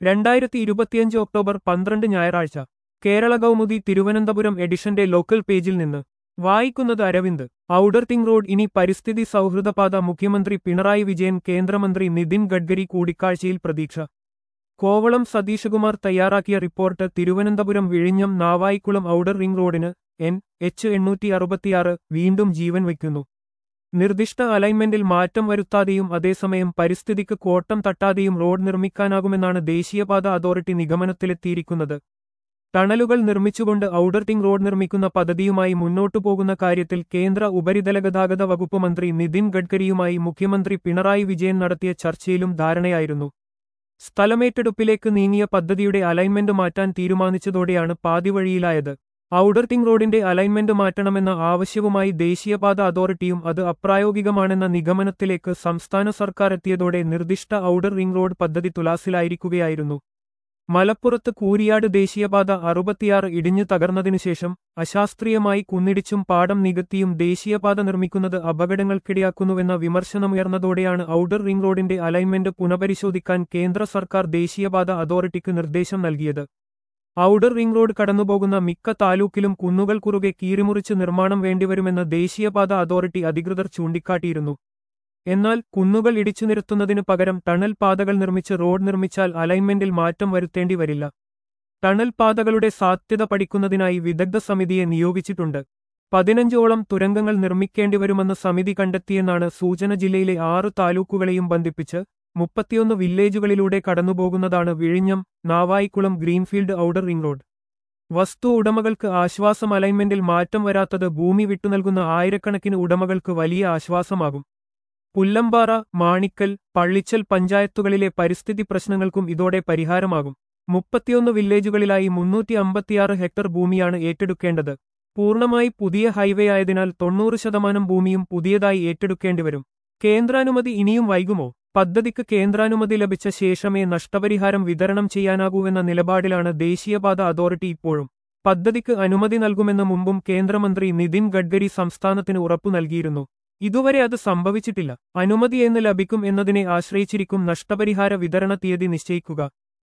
രണ്ടായിരത്തി ഇരുപത്തിയഞ്ച് ഒക്ടോബർ പന്ത്രണ്ട് ഞായറാഴ്ച കേരള കൗമുദി തിരുവനന്തപുരം എഡിഷന്റെ ലോക്കൽ പേജിൽ നിന്ന് വായിക്കുന്നത് അരവിന്ദ് ഔഡർ തിങ് റോഡ് ഇനി പരിസ്ഥിതി സൗഹൃദപാത മുഖ്യമന്ത്രി പിണറായി വിജയൻ കേന്ദ്രമന്ത്രി നിതിൻ ഗഡ്കരി കൂടിക്കാഴ്ചയിൽ പ്രതീക്ഷ കോവളം സതീശകുമാർ തയ്യാറാക്കിയ റിപ്പോർട്ട് തിരുവനന്തപുരം വിഴിഞ്ഞം നാവായിക്കുളം ഔഡർ റിംഗ് റോഡിന് എൻ എച്ച് എണ്ണൂറ്റി അറുപത്തിയാറ് വീണ്ടും ജീവൻ വയ്ക്കുന്നു നിർദ്ദിഷ്ട അലൈൻമെന്റിൽ മാറ്റം വരുത്താതെയും അതേസമയം പരിസ്ഥിതിക്ക് കോട്ടം തട്ടാതെയും റോഡ് നിർമ്മിക്കാനാകുമെന്നാണ് ദേശീയപാത അതോറിറ്റി നിഗമനത്തിലെത്തിയിരിക്കുന്നത് ടണലുകൾ നിർമ്മിച്ചുകൊണ്ട് ഔഡർ ടിങ് റോഡ് നിർമ്മിക്കുന്ന പദ്ധതിയുമായി മുന്നോട്ടു പോകുന്ന കാര്യത്തിൽ കേന്ദ്ര ഉപരിതല ഗതാഗത വകുപ്പ് മന്ത്രി നിതിൻ ഗഡ്കരിയുമായി മുഖ്യമന്ത്രി പിണറായി വിജയൻ നടത്തിയ ചർച്ചയിലും ധാരണയായിരുന്നു സ്ഥലമേറ്റെടുപ്പിലേക്ക് നീങ്ങിയ പദ്ധതിയുടെ അലൈൻമെന്റ് മാറ്റാൻ തീരുമാനിച്ചതോടെയാണ് പാതിവഴിയിലായത് ഔഡർ ടിങ് റോഡിന്റെ അലൈൻമെന്റ് മാറ്റണമെന്ന ആവശ്യവുമായി ദേശീയപാത അതോറിറ്റിയും അത് അപ്രായോഗികമാണെന്ന നിഗമനത്തിലേക്ക് സംസ്ഥാന സർക്കാർ എത്തിയതോടെ നിർദ്ദിഷ്ട ഔഡർ റിംഗ് റോഡ് പദ്ധതി തുലാസിലായിരിക്കുകയായിരുന്നു മലപ്പുറത്ത് കൂരിയാട് ദേശീയപാത അറുപത്തിയാറ് ഇടിഞ്ഞു തകർന്നതിനുശേഷം അശാസ്ത്രീയമായി കുന്നിടിച്ചും പാടം നികത്തിയും ദേശീയപാത നിർമ്മിക്കുന്നത് അപകടങ്ങൾക്കിടയാക്കുന്നുവെന്ന വിമർശനമുയർന്നതോടെയാണ് ഔഡർ റിംഗ് റോഡിന്റെ അലൈൻമെന്റ് പുനഃപരിശോധിക്കാൻ കേന്ദ്ര സർക്കാർ ദേശീയപാത അതോറിറ്റിക്ക് നിർദ്ദേശം നൽകിയത് ഔഡർ റിംഗ് റോഡ് കടന്നുപോകുന്ന മിക്ക താലൂക്കിലും കുന്നുകൾ കുറുകെ കീറിമുറിച്ച് നിർമ്മാണം വേണ്ടിവരുമെന്ന് ദേശീയപാത അതോറിറ്റി അധികൃതർ ചൂണ്ടിക്കാട്ടിയിരുന്നു എന്നാൽ കുന്നുകൾ ഇടിച്ചു നിരത്തുന്നതിനു പകരം ടണൽ പാതകൾ നിർമ്മിച്ച് റോഡ് നിർമ്മിച്ചാൽ അലൈൻമെന്റിൽ മാറ്റം വരുത്തേണ്ടി വരില്ല ടണൽ പാതകളുടെ സാധ്യത പഠിക്കുന്നതിനായി വിദഗ്ധ സമിതിയെ നിയോഗിച്ചിട്ടുണ്ട് പതിനഞ്ചോളം തുരങ്കങ്ങൾ നിർമ്മിക്കേണ്ടിവരുമെന്ന് സമിതി കണ്ടെത്തിയെന്നാണ് സൂചന ജില്ലയിലെ ആറ് താലൂക്കുകളെയും ബന്ധിപ്പിച്ച് മുപ്പത്തിയൊന്ന് വില്ലേജുകളിലൂടെ കടന്നുപോകുന്നതാണ് വിഴിഞ്ഞം Navaikulam greenfield outer ring road വസ്തു ഉടമകൾക്ക് ആശ്വാസം അലൈൻമെന്റിൽ മാറ്റം വരാത്തത് ഭൂമി വിട്ടുനൽകുന്ന ആയിരക്കണക്കിന് ഉടമകൾക്ക് വലിയ ആശ്വാസമാകും പുല്ലമ്പാറ മാണിക്കൽ പള്ളിച്ചൽ പഞ്ചായത്തുകളിലെ പരിസ്ഥിതി പ്രശ്നങ്ങൾക്കും ഇതോടെ പരിഹാരമാകും മുപ്പത്തിയൊന്ന് വില്ലേജുകളിലായി മുന്നൂറ്റി അമ്പത്തിയാറ് ഹെക്ടർ ഭൂമിയാണ് ഏറ്റെടുക്കേണ്ടത് പൂർണ്ണമായി പുതിയ ഹൈവേ ആയതിനാൽ തൊണ്ണൂറ് ശതമാനം ഭൂമിയും പുതിയതായി ഏറ്റെടുക്കേണ്ടിവരും കേന്ദ്രാനുമതി ഇനിയും വൈകുമോ പദ്ധതിക്ക് കേന്ദ്രാനുമതി ലഭിച്ച ശേഷമേ നഷ്ടപരിഹാരം വിതരണം ചെയ്യാനാകൂവെന്ന നിലപാടിലാണ് ദേശീയപാത അതോറിറ്റി ഇപ്പോഴും പദ്ധതിക്ക് അനുമതി നൽകുമെന്ന് മുമ്പും കേന്ദ്രമന്ത്രി നിതിൻ ഗഡ്കരി സംസ്ഥാനത്തിന് ഉറപ്പു നൽകിയിരുന്നു ഇതുവരെ അത് സംഭവിച്ചിട്ടില്ല അനുമതി എന്ന് ലഭിക്കും എന്നതിനെ ആശ്രയിച്ചിരിക്കും നഷ്ടപരിഹാര വിതരണ തീയതി നിശ്ചയിക്കുക